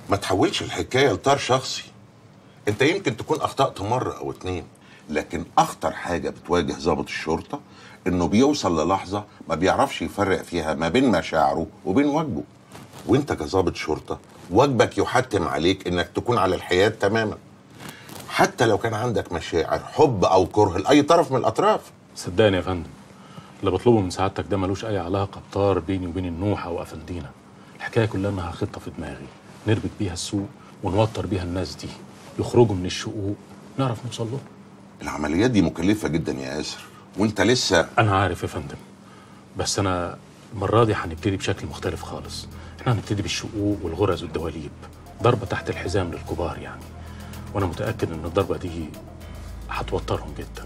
ما تحولش الحكايه لطار شخصي انت يمكن تكون اخطات مره او اتنين لكن اخطر حاجه بتواجه ضابط الشرطه انه بيوصل للحظه ما بيعرفش يفرق فيها ما بين مشاعره وبين واجبه وانت كظابط شرطه واجبك يحتم عليك انك تكون على الحياد تماما حتى لو كان عندك مشاعر حب او كره لاي طرف من الاطراف صدقني يا فندم اللي بطلبه من سعادتك ده ملوش اي علاقه بطار بيني وبين النوح او افندينا الحكايه كلها انها خطه في دماغي نربك بيها السوق ونوتر بيها الناس دي يخرجوا من الشقوق نعرف نوصل لهم العمليات دي مكلفه جدا يا ياسر وانت لسه انا عارف يا فندم بس انا المره دي هنبتدي بشكل مختلف خالص احنا هنبتدي بالشقوق والغرز والدواليب ضربه تحت الحزام للكبار يعني وانا متاكد ان الضربه دي هتوترهم جدا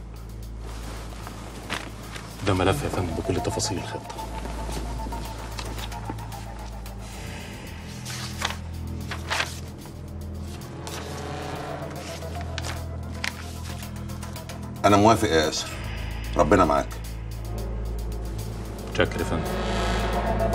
ده ملف يا فندم بكل تفاصيل الخطه انا موافق يا ياسر ربنا معاك شكرا يا فندم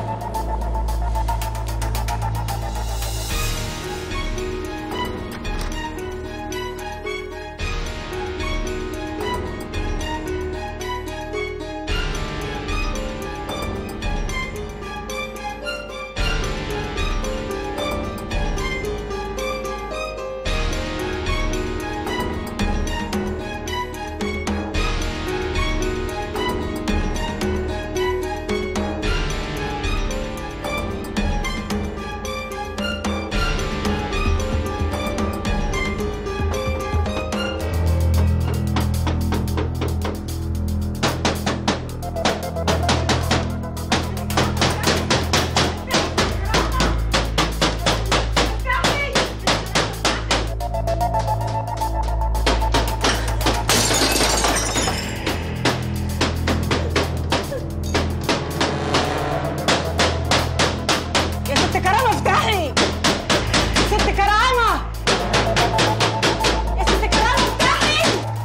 يا ست كرامة افتحي ست كرامة يا ست كرامة افتحي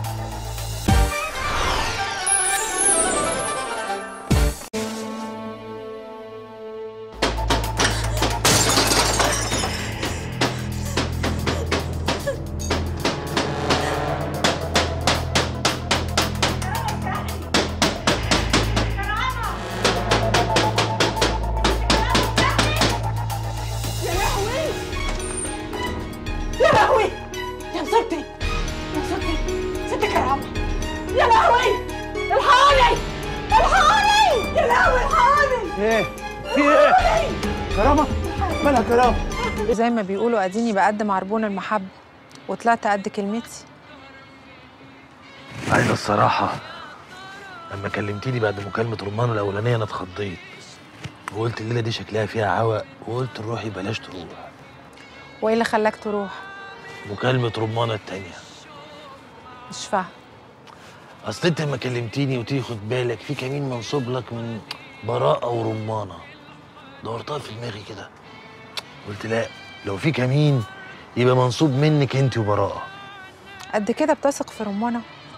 يا لهوي يا لهوي يا مصيبتي يا مصيبتي ست كرامة يا لهوي الحقوني الحقوني يا لهوي الحقوني ايه في ايه كرامه مالها كرامه زي ما بيقولوا اديني بقدم عربون المحبة وطلعت قد كلمتي عايزة الصراحة لما كلمتيني بعد مكالمة رمان الأولانية أنا اتخضيت وقلت الليلة دي شكلها فيها عوق وقلت روحي بلاش تروح وايه اللي خلاك تروح مكالمة رمانة التانية مش فاهم أصل أنت لما كلمتيني قلت لي خد بالك في كمين منصوب لك من براءة ورمانة دورتها في دماغي كده قلت لا لو في كمين يبقى منصوب منك أنت وبراءة قد كده بتثق في رمانة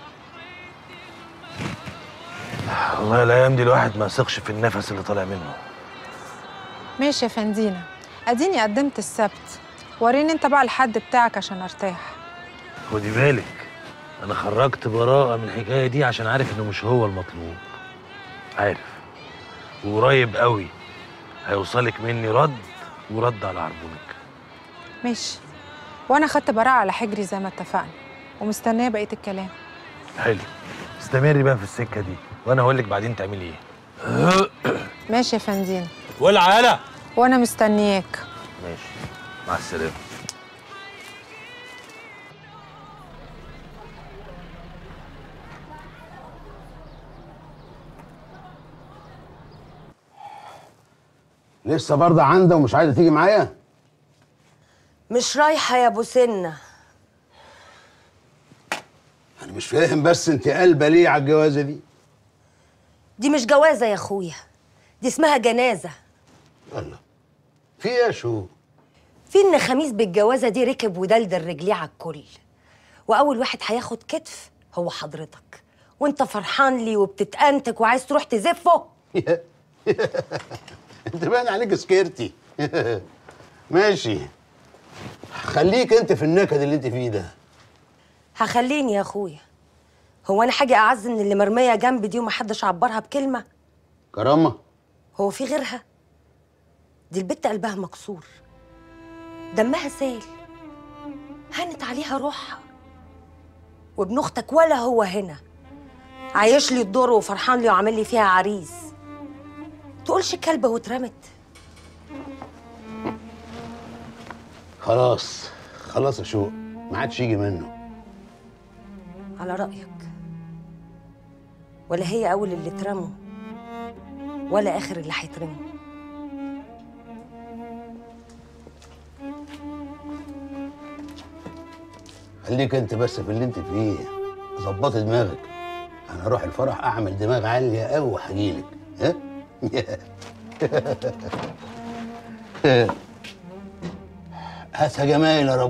والله الأيام دي الواحد ما يثقش في النفس اللي طالع منه ماشي يا فندينا اديني قدمت السبت وريني انت بقى الحد بتاعك عشان ارتاح خدي بالك انا خرجت براءة من الحكاية دي عشان عارف انه مش هو المطلوب عارف وقريب قوي هيوصلك مني رد ورد على عربونك ماشي وانا خدت براءة على حجري زي ما اتفقنا ومستنيه بقيه الكلام حلو استمري بقى في السكة دي وانا هقول لك بعدين تعملي ايه ماشي يا فندينا والعالة وانا مستنياك ماشي مع السلامة لسه برضه عنده ومش عايزه تيجي معايا مش رايحة يا ابو سنة انا مش فاهم بس انت قلبه ليه على الجوازه دي دي مش جوازة يا اخويا دي اسمها جنازة الله في ايه يا شو في ان خميس بالجوازة دي ركب ودلدل رجليه على الكل واول واحد هياخد كتف هو حضرتك وانت فرحان لي وبتتأنتك وعايز تروح تزفه انت باين عليك سكرتي ماشي خليك انت في النكد اللي انت فيه ده هخليني يا اخويا هو انا حاجه اعز من اللي مرميه جنبي دي ومحدش عبرها بكلمه كرامه هو في غيرها دي البت قلبها مكسور دمها سال هانت عليها روحها وابن اختك ولا هو هنا عايش لي الدور وفرحان لي وعامل لي فيها عريس تقولش كلبه واترمت خلاص خلاص يا شوق ما عادش يجي منه على رأيك ولا هي أول اللي اترموا ولا آخر اللي هيترموا خليك انت بس في اللي انت فيه ظبطي دماغك انا اروح الفرح اعمل دماغ عاليه قوي وهجيلك ها هاتها جمايل يا رب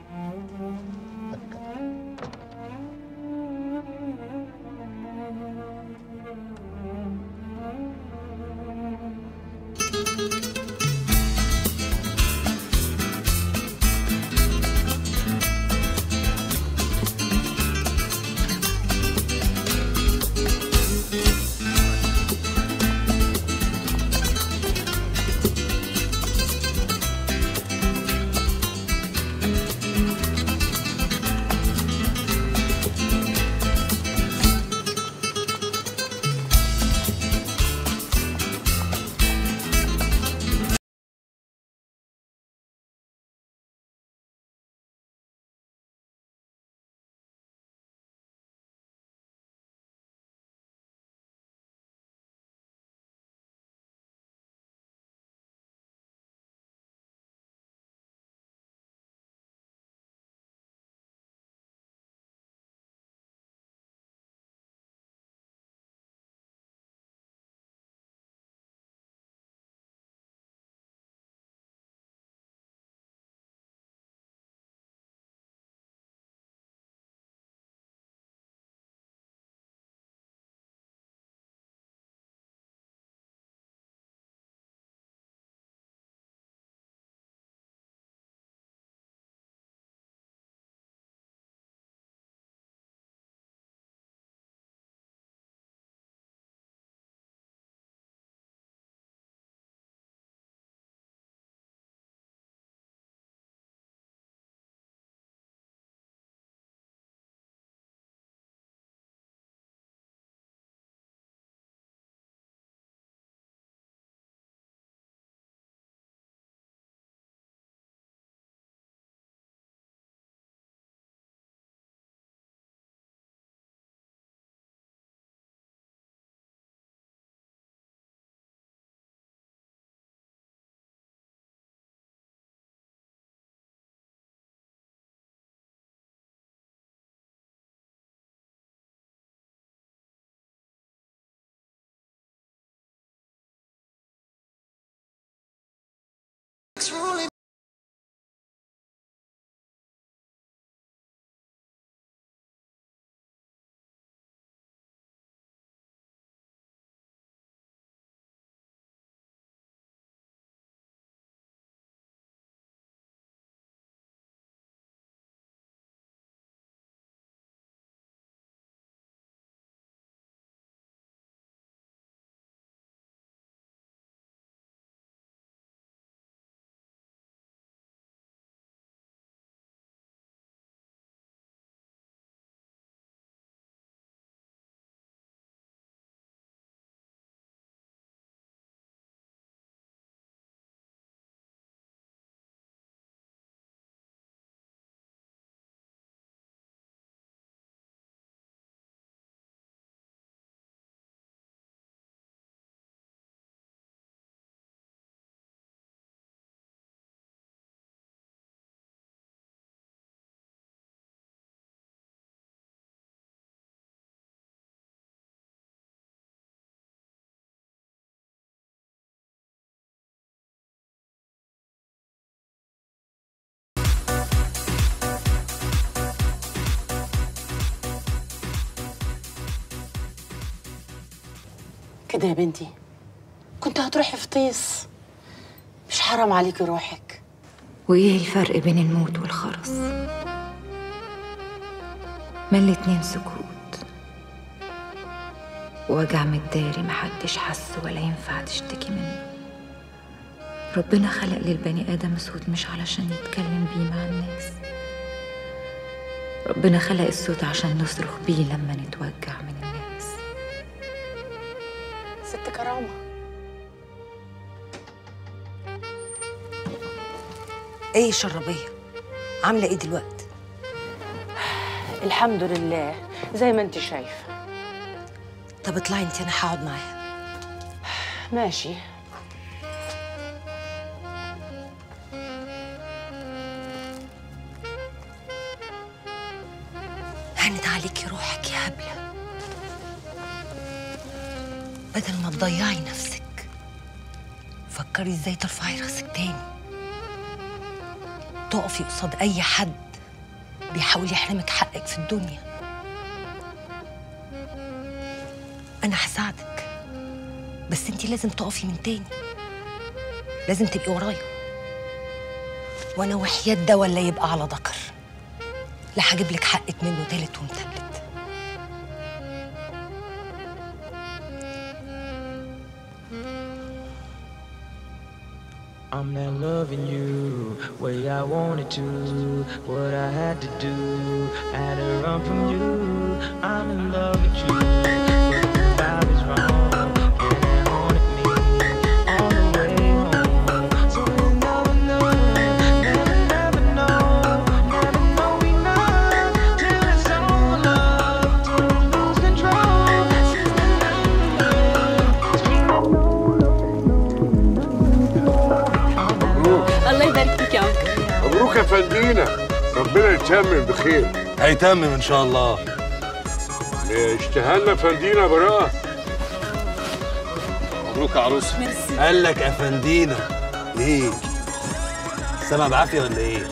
كده يا بنتي كنت هتروحي في طيس مش حرام عليكي روحك وإيه الفرق بين الموت والخرس ما الاتنين سكوت وجع متداري محدش حس ولا ينفع تشتكي منه ربنا خلق للبني آدم صوت مش علشان يتكلم بيه مع الناس ربنا خلق الصوت عشان نصرخ بيه لما نتوجع من الناس ست كرامة ايه شربيه عامله ايه دلوقتي الحمد لله زي ما انت شايفة طب اطلعي انت انا هقعد معاها ماشي هانت عليكي روحك يا هبله بدل ما تضيعي نفسك فكري ازاي ترفعي راسك تاني تقفي قصاد اي حد بيحاول يحرمك حقك في الدنيا انا هساعدك بس انتي لازم تقفي من تاني لازم تبقي ورايا وانا وحياة ده ولا يبقى على ذكر لا هجيب لك حقك منه تالت ومتلت I'm not loving you way I wanted to. What I had to do, I had to run from you. I'm in love with you, but the vibe is wrong. And it haunted me all the way home. So you never know, never, never know, never know enough till it's all up, till we lose control. الله يبارك فيك يا عمرو مبروك يا فندينا ربنا يتمم بخير هيتمم ان شاء الله اشتهلنا فندينا براءة مبروك يا عروسه قال لك افندينا ايه سامع بعافيه ولا ايه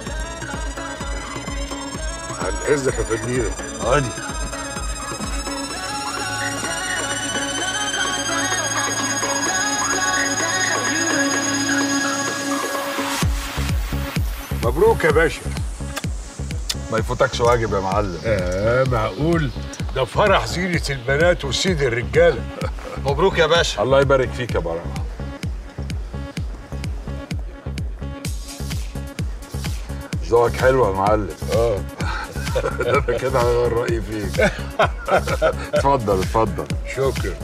عن اذنك يا فندينا عادي مبروك يا باشا ما يفوتكش واجب يا معلم اه معقول ده فرح زينة البنات وسيد الرجالة مبروك يا باشا الله يبارك فيك يا براء ذوقك حلو يا معلم اه ده انا كده هغير رايي فيك اتفضل اتفضل شكرا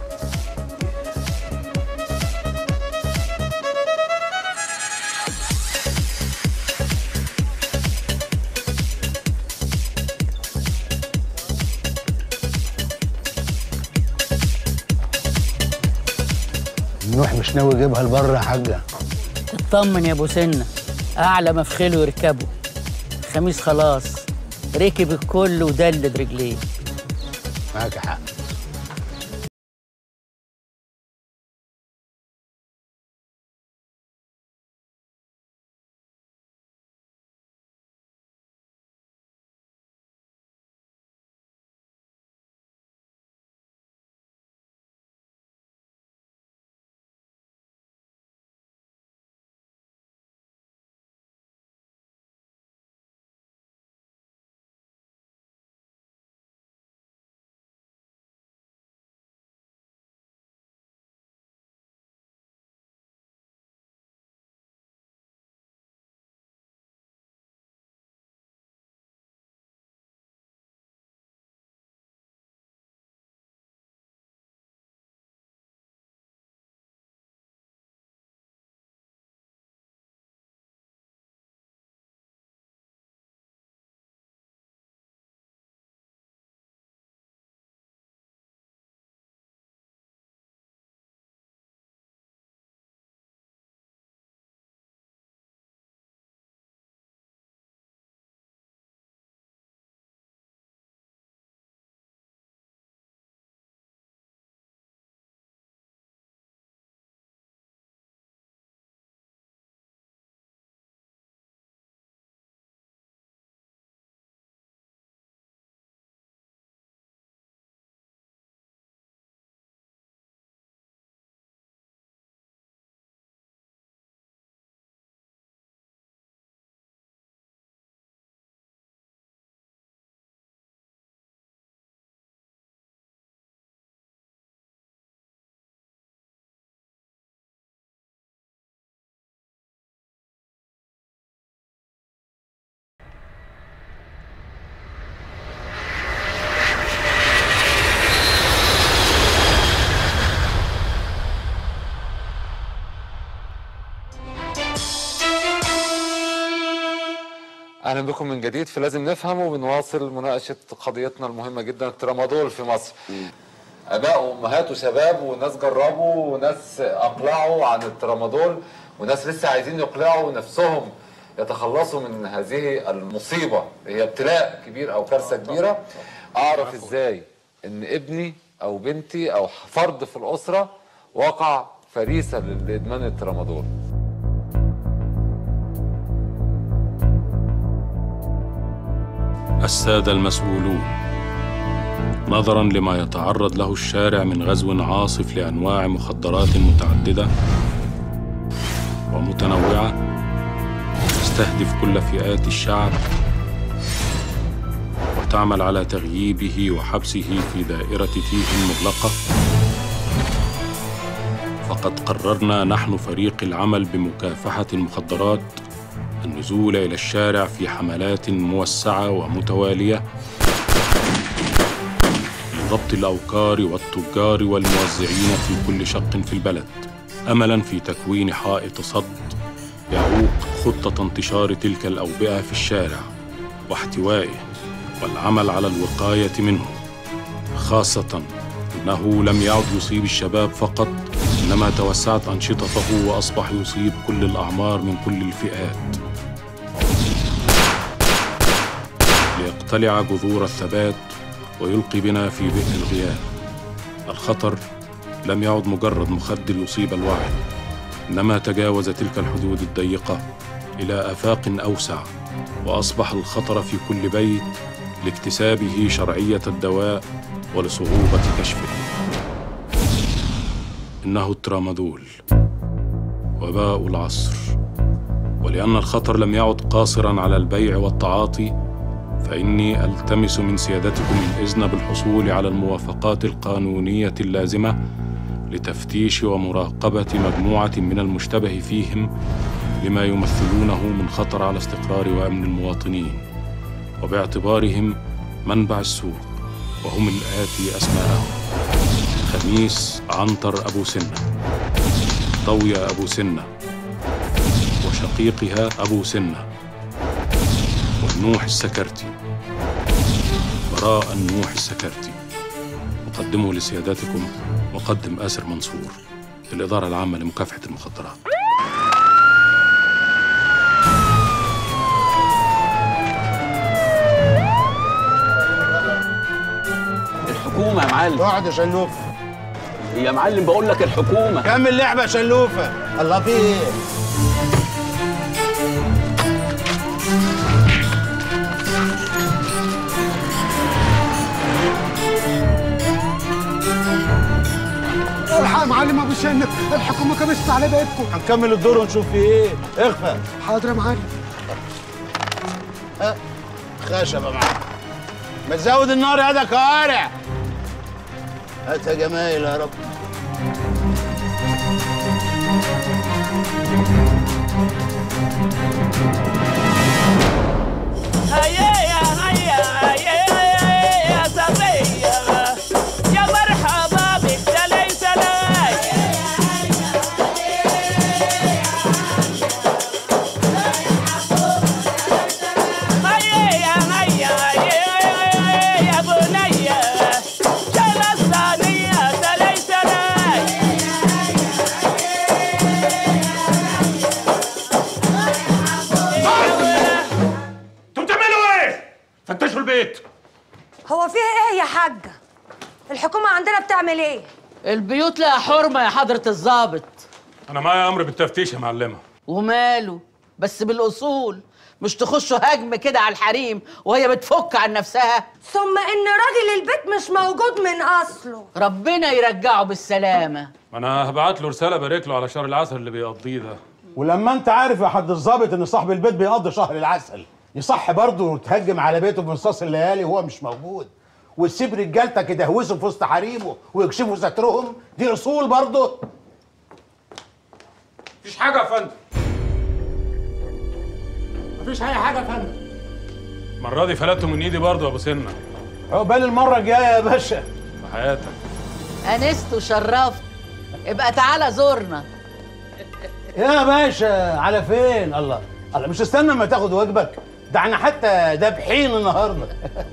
نوح مش ناوي يجيبها لبره يا حاجه اطمن يا ابو سنه اعلى ما في خيله يركبه خميس خلاص ركب الكل ودلد رجليه معاك حق اهلا بكم من جديد في لازم نفهم وبنواصل مناقشه قضيتنا المهمه جدا الترامادول في مصر اباء وامهات وشباب وناس جربوا وناس اقلعوا عن الترامادول وناس لسه عايزين يقلعوا نفسهم يتخلصوا من هذه المصيبه هي ابتلاء كبير او كارثه كبيره اعرف ازاي ان ابني او بنتي او فرد في الاسره وقع فريسه لادمان الترامادول السادة المسؤولون نظرا لما يتعرض له الشارع من غزو عاصف لأنواع مخدرات متعددة ومتنوعة تستهدف كل فئات الشعب وتعمل على تغييبه وحبسه في دائرة تيه مغلقة فقد قررنا نحن فريق العمل بمكافحة المخدرات النزول إلى الشارع في حملات موسعة ومتوالية لضبط الأوكار والتجار والموزعين في كل شق في البلد أملا في تكوين حائط صد يعوق خطة انتشار تلك الأوبئة في الشارع واحتوائه والعمل على الوقاية منه خاصة أنه لم يعد يصيب الشباب فقط إنما توسعت أنشطته وأصبح يصيب كل الأعمار من كل الفئات ليقتلع جذور الثبات ويلقي بنا في بئر الغياب الخطر لم يعد مجرد مخدر يصيب الوعي انما تجاوز تلك الحدود الضيقه الى افاق اوسع واصبح الخطر في كل بيت لاكتسابه شرعيه الدواء ولصعوبه كشفه انه الترامادول وباء العصر ولان الخطر لم يعد قاصرا على البيع والتعاطي فاني التمس من سيادتكم الاذن بالحصول على الموافقات القانونيه اللازمه لتفتيش ومراقبه مجموعه من المشتبه فيهم لما يمثلونه من خطر على استقرار وامن المواطنين وباعتبارهم منبع السوء وهم الاتي اسماءهم خميس عنتر ابو سنه طويه ابو سنه وشقيقها ابو سنه والنوح السكرتي براء النوح السكرتي أقدمه لسيادتكم مقدم آسر منصور الإدارة العامة لمكافحة المخدرات الحكومة يا معلم اقعد يا شلوف يا معلم بقول لك الحكومة كمل لعبة يا شلوفة الله في ايه الحق يا معلم ابو سنة الحكومة كبست على بيتكم هنكمل الدور ونشوف في ايه اخفى حاضر يا معلم ها خشبة معاك ما تزود النار يا ده كوارع هات يا جمايل يا رب هيا يا هيا هيا يا صبية يا مرحبا بك سلاي سلاي هيا يا هيا هيا يا بنية شلا الصينية سلاي سلاي انتوا بتعملوا ايه؟ فتشوا البيت هو فيها ايه يا حاجة الحكومة عندنا بتعمل ايه البيوت لها حرمة يا حضرة الضابط أنا معايا أمر بالتفتيش يا معلمة وماله بس بالأصول مش تخشوا هجم كده على الحريم وهي بتفك عن نفسها ثم ان راجل البيت مش موجود من اصله ربنا يرجعه بالسلامة أنا هبعت له رسالة بارك له على شهر العسل اللي بيقضيه ده ولما انت عارف يا حد الظابط ان صاحب البيت بيقضي شهر العسل يصح برضه تهجم على بيته بنصاص الليالي وهو مش موجود وتسيب رجالتك يدهوسوا في وسط حريمه ويكشفوا سترهم دي اصول برضه مفيش حاجة يا فندم مفيش أي حاجة يا فندم المرة دي فلتوا من إيدي برضه يا أبو سنة عقبال المره الجايه يا باشا في حياتك أنست وشرفت ابقى تعالى زورنا يا باشا على فين الله الله مش استنى اما تاخد واجبك ده احنا حتى دابحين النهارده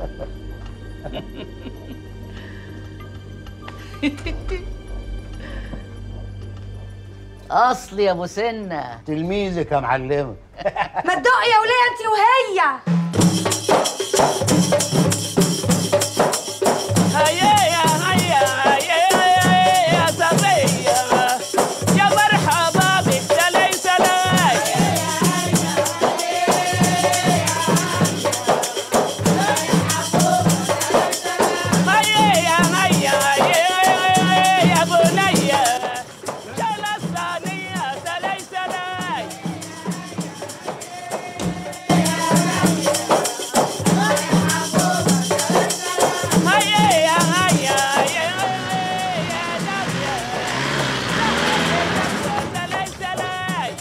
اصل يا ابو سنه تلميذك يا معلمه ما تدقي يا وليه انت وهي هيا يا هيا هيا يا صبية يا مرحبا بك سلاي سلاي هيا يا هيا هيا يا بنية جلسانية سلاي سلاي هيا يا هيا هيا يا نبيا سلاي سلاي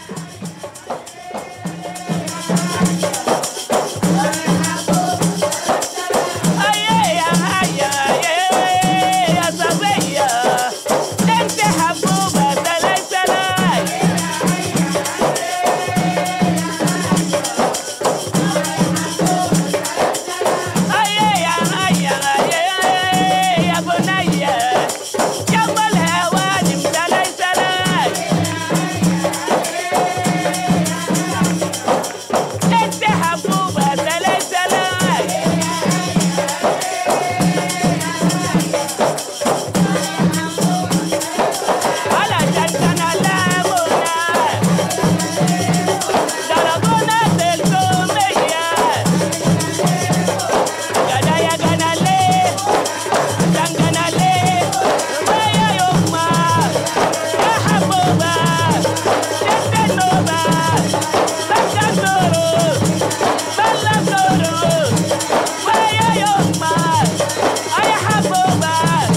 هيا يا هيا هيا يا صبية انت حبوبة سلاي سلاي هيا يا هيا هيا يا بنية يلا الهوانم سلاي سلاي انت حبوبة سلاي سلاي علشان انا لابونا ضربونا تلتمية جانا يا جانا ليه كان جانا ليه ويا يما يا حبوبة جبت النوبة بس الدروس بلا الدروس ويا يما يا حبوبة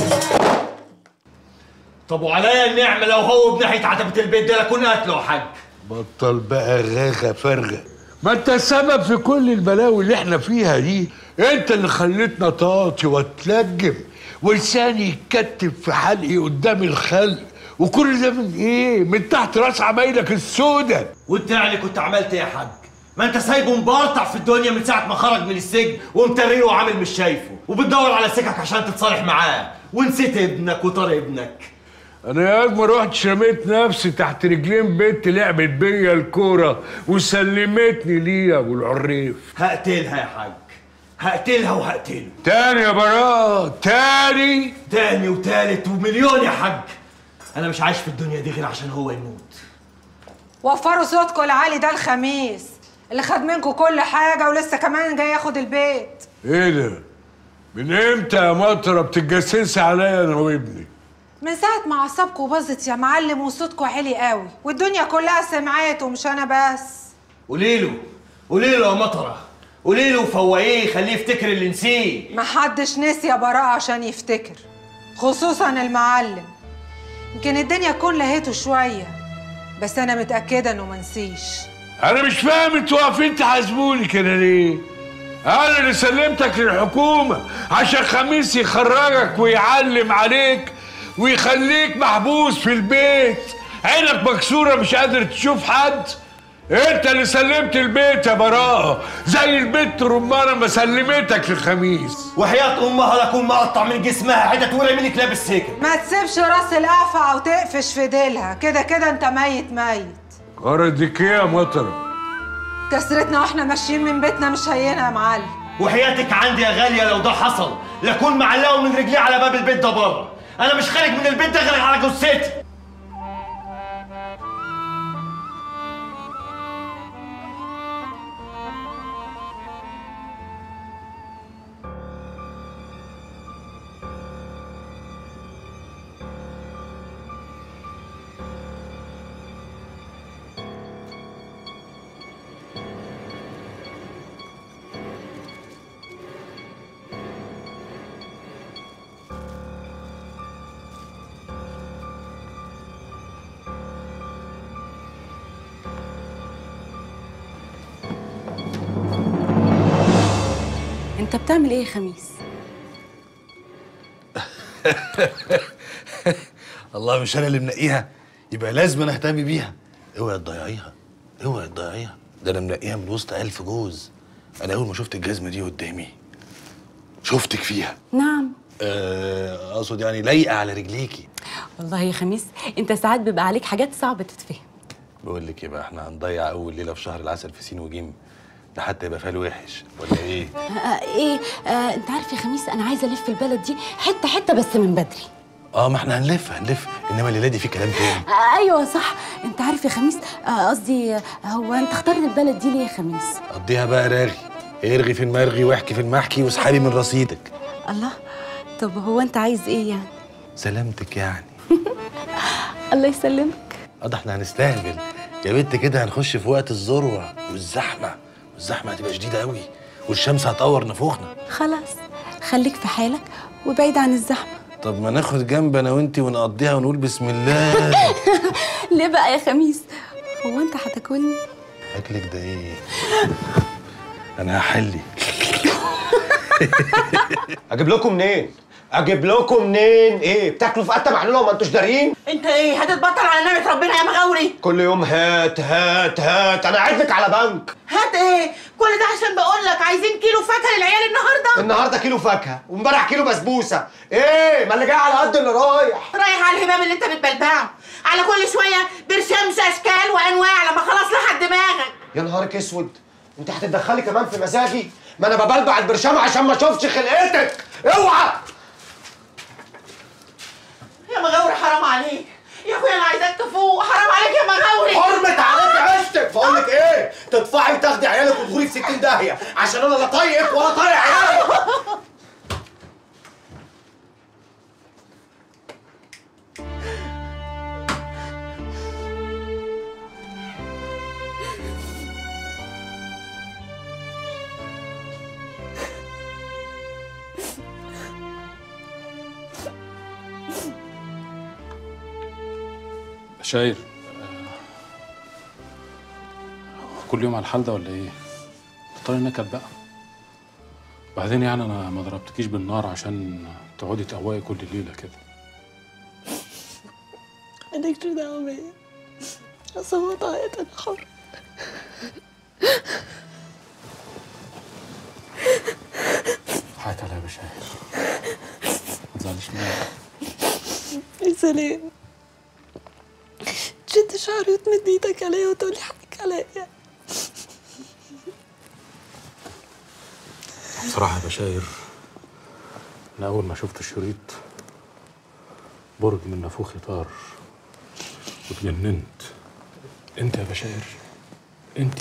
طب وعليا النعمة لو هو بناحية عتبة البيت ده لكون قتله يا حاج بطل بقى غاغة فارغة ما انت السبب في كل البلاوي اللي احنا فيها دي انت اللي خليتنا طاطي واتلجم ولساني يتكتف في حلقي قدام الخلق وكل ده من ايه؟ من تحت راس عمايلك السودة وانت يعني كنت عملت ايه يا حاج؟ ما انت سايبه مبرطع في الدنيا من ساعة ما خرج من السجن ومتريه وعامل مش شايفه وبتدور على سكك عشان تتصالح معاه ونسيت ابنك وطار ابنك انا يا ما رحت رميت نفسي تحت رجلين بنت لعبت بيا الكوره وسلمتني ليها ابو العريف هقتلها يا حاج هقتلها وهقتله تاني يا براء تاني تاني وتالت ومليون يا حاج انا مش عايش في الدنيا دي غير عشان هو يموت وفروا صوتكم العالي ده الخميس اللي خد منكم كل حاجة ولسه كمان جاي ياخد البيت ايه ده من امتى يا مطره بتتجسسي عليا انا وابني من ساعة ما عصابكم باظت يا معلم وصوتكم عالي قوي والدنيا كلها سمعت ومش أنا بس قولي له قولي له يا مطره قولي له فوقيه خليه يفتكر اللي نسيه محدش نسي يا براءة عشان يفتكر خصوصا المعلم يمكن الدنيا تكون لهيته شوية بس أنا متأكدة إنه منسيش انا مش فاهم انتوا واقفين تحاسبوني كده ليه انا اللي سلمتك للحكومه عشان خميس يخرجك ويعلم عليك ويخليك محبوس في البيت عينك مكسوره مش قادر تشوف حد انت اللي سلمت البيت يا براءه زي البت رمانه ما سلمتك لخميس وحياة امها لكون مقطع من جسمها عدة ورق منك لابس سجن ما تسيبش راس القفع وتقفش في ديلها كده كده أنت ميت ميت قردك ايه يا مطره كسرتنا واحنا ماشيين من بيتنا مش هينة يا معلم وحياتك عندي يا غالية لو ده حصل لكون معلقه من رجليه على باب البيت ده بره انا مش خارج من البيت ده غير على جثتي انت بتعمل ايه يا خميس الله مش انا اللي منقيها يبقى لازم انا اهتم بيها اوعي تضيعيها اوعي تضيعيها ده انا منقيها من وسط ألف جوز انا اول ما شفت الجزمه دي قدامي شفتك فيها نعم آه، اقصد يعني لايقه على رجليكي والله يا خميس انت ساعات بيبقى عليك حاجات صعبة تتفهم بقول لك ايه بقى احنا هنضيع اول ليله في شهر العسل في سين وجيم ده حتى يبقى فال وحش ولا ايه آه ايه آه انت عارف يا خميس انا عايزة الف البلد دي حتة حتة بس من بدري اه ما احنا هنلف هنلف انما الليله دي في كلام تاني آه ايوه صح انت عارف يا خميس آه، قصدي آه هو انت اخترت البلد دي ليه يا خميس قضيها بقى راغي ارغي في المرغي واحكي في المحكي واسحبي من رصيدك الله طب هو انت عايز ايه يعني سلامتك يعني الله يسلمك اه ده احنا هنستهبل يا بنت كده هنخش في وقت الذروه والزحمه والزحمه هتبقى شديده قوي والشمس هتقور نفوخنا خلاص خليك في حالك وبعيد عن الزحمة طب ما ناخد جنب انا وانتي ونقضيها ونقول بسم الله ليه بقى يا خميس هو انت هتاكلني اكلك ده ايه انا هحلي اجيب لكم منين اجيب لكم منين ايه بتاكلوا في قته معلومه وما انتوش دارين انت ايه هتتبطل على نعمة ربنا يا مغاوري كل يوم هات هات هات انا قاعد لك على بنك هات ايه كل ده عشان بقول لك عايزين كيلو فاكهه للعيال النهارده النهارده كيلو فاكهه وامبارح كيلو بسبوسه ايه ما اللي جاي على قد اللي رايح رايح على الهباب اللي انت بتبلبعه على كل شويه برشامس اشكال وانواع لما خلاص لحد دماغك يا نهارك اسود انت هتتدخلي كمان في مزاجي ما انا ببلبع البرشام عشان ما اشوفش خلقتك اوعى يا مغاوري حرام عليك يا اخويا انا عايزاك تفوق حرام عليك يا مغاوري حرمت عليك عشتك بقول لك ايه تدفعي وتاخدي عيالك وتغوري في 60 داهيه عشان انا لا طايقك ولا طايق عيالك بشاير آه، كل يوم على الحال ده ولا ايه؟ بطلي نكد بقى بعدين يعني انا ما ضربتكيش بالنار عشان تقعدي تقوقي كل ليله كده مالكش دعوه بيا اصل هو طاقت انا حر حياة عليا يا بشاير ما تزعليش مني يا سلام تشد شعري وتمد ايدك عليا وتقولي حقك عليا بصراحة يا بشاير أنا أول ما شفت الشريط برج من نافوخي طار واتجننت أنت يا بشاير أنت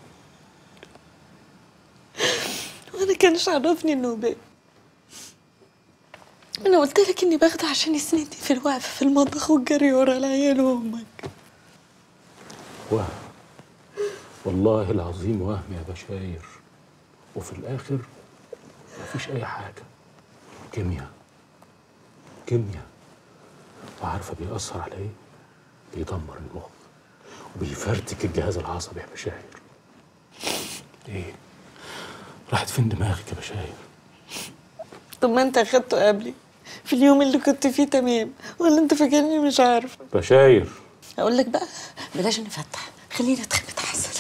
وانا كانش عرفني انه بيه انا قلت لك اني باخده عشان يسندني في الوقفه في المطبخ والجري ورا العيال وامك وهم والله العظيم وهم يا بشاير وفي الآخر مفيش أي حاجة كيمياء كيمياء وعارفة بيأثر على إيه؟ بيدمر المخ وبيفرتك الجهاز العصبي يا بشاير إيه؟ راحت فين دماغك يا بشاير؟ طب ما انت اخدته قبلي في اليوم اللي كنت فيه تمام ولا انت فاكرني مش عارفه بشاير اقول لك بقى بلاش نفتح خلينا نتخبط حسن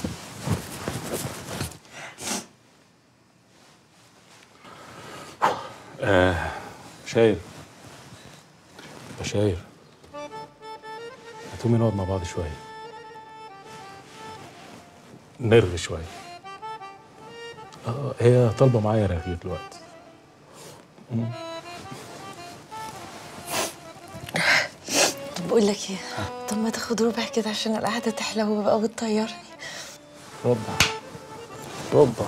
آه بشاير بشاير هتقومي نقعد مع بعض شوية نرغي شوية اه هي طالبة معايا رغي دلوقتي مم. طب بقول لك ايه طب ما تاخد ربع كده عشان القعده تحلو بقى وتطيرني ربع ربع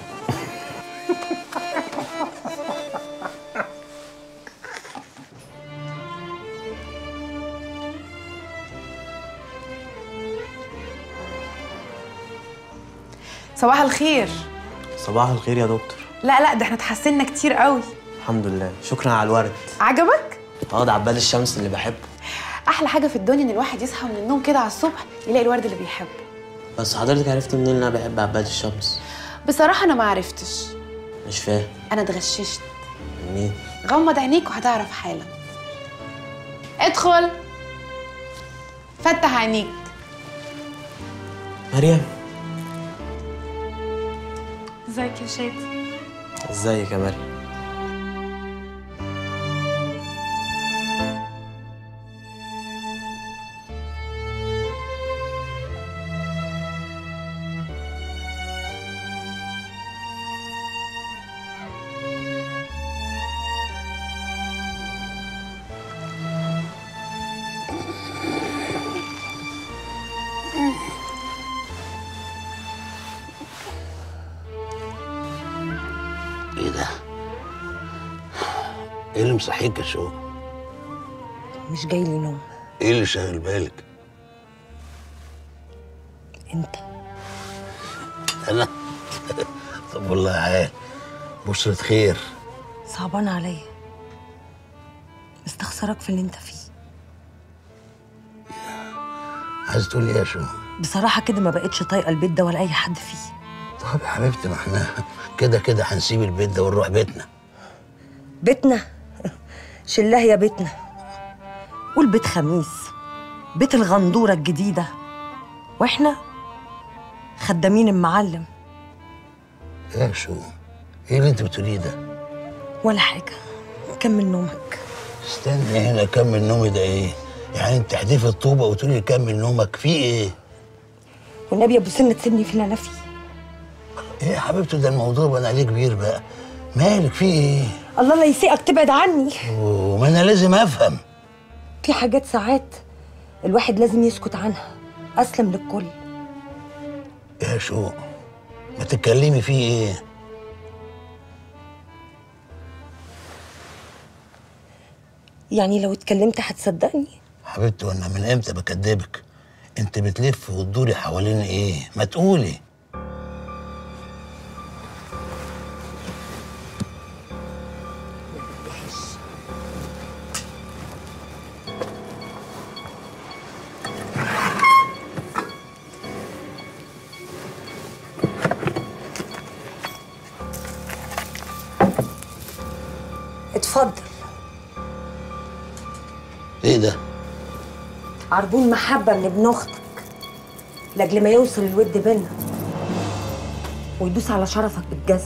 صباح الخير صباح الخير يا دكتور لا لا ده احنا اتحسنا كتير قوي الحمد لله شكرا على الورد عجبك اه ده عباد الشمس اللي بحبه احلى حاجه في الدنيا ان الواحد يصحى من النوم كده على الصبح يلاقي الورد اللي بيحبه بس حضرتك عرفت منين ان انا بحب عباد الشمس بصراحه انا ما عرفتش مش فاهم انا اتغششت منين غمض عينيك وهتعرف حالا ادخل فتح عينيك مريم ازيك يا شادي ازيك يا مريم ايه ده؟ ايه اللي مصحيك يا شو؟ مش جاي لي نوم ايه اللي شاغل بالك؟ انت انا طب والله عال بشرة خير صعبان عليا مستخسرك في اللي انت فيه عايز تقول ايه يا شو؟ بصراحة كده ما بقتش طايقة البيت ده ولا أي حد فيه طب يا حبيبتي ما احنا كده كده هنسيب البيت ده ونروح بيتنا بيتنا شلاه يا بيتنا قول بيت خميس بيت الغندورة الجديدة واحنا خدامين المعلم ايه يا شو؟ ايه اللي انت بتقوليه ده؟ ولا حاجة كمل نومك استني هنا كمل نومي ده ايه؟ يعني انت تحدفي الطوبة وتقولي كمل نومك في ايه؟ والنبي يا ابو سنة تسيبني في اللي انا فيه ايه يا حبيبتي ده الموضوع بقى عليه كبير بقى مالك في ايه؟ الله لا يسيئك تبعد عني وما انا لازم افهم في حاجات ساعات الواحد لازم يسكت عنها أسلم للكل يا شو ما تتكلمي فيه ايه؟ يعني لو اتكلمت هتصدقني حبيبتي وانا من امتى بكدبك؟ انت بتلف وتدوري حوالين ايه؟ ما تقولي اتفضل ايه ده؟ عربون محبة من ابن أختك لأجل ما يوصل الود بينا ويدوس على شرفك بالجزمة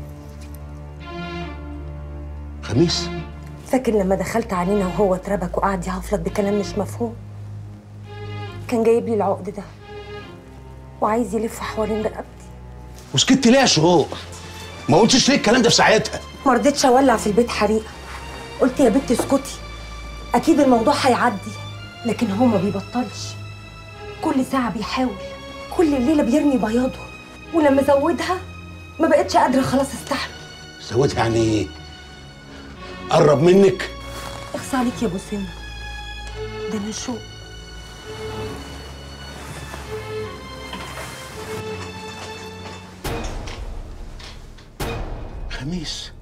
خميس فاكر لما دخلت علينا وهو اتربك وقعد يهفلك بكلام مش مفهوم كان جايب لي العقد ده وعايز يلف حوالين رقبتي وسكت ليه يا شهور؟ ما قلتش ليه الكلام ده في ساعتها؟ ما رضيتش اولع في البيت حريقه قلت يا بنت اسكتي اكيد الموضوع هيعدي لكن هو ما بيبطلش كل ساعه بيحاول كل ليله بيرمي بياضه ولما زودها ما بقتش قادره خلاص استحمل سويتها يعني ايه؟ قرب منك اخص عليك يا ابو سنه ده انا شوق خميس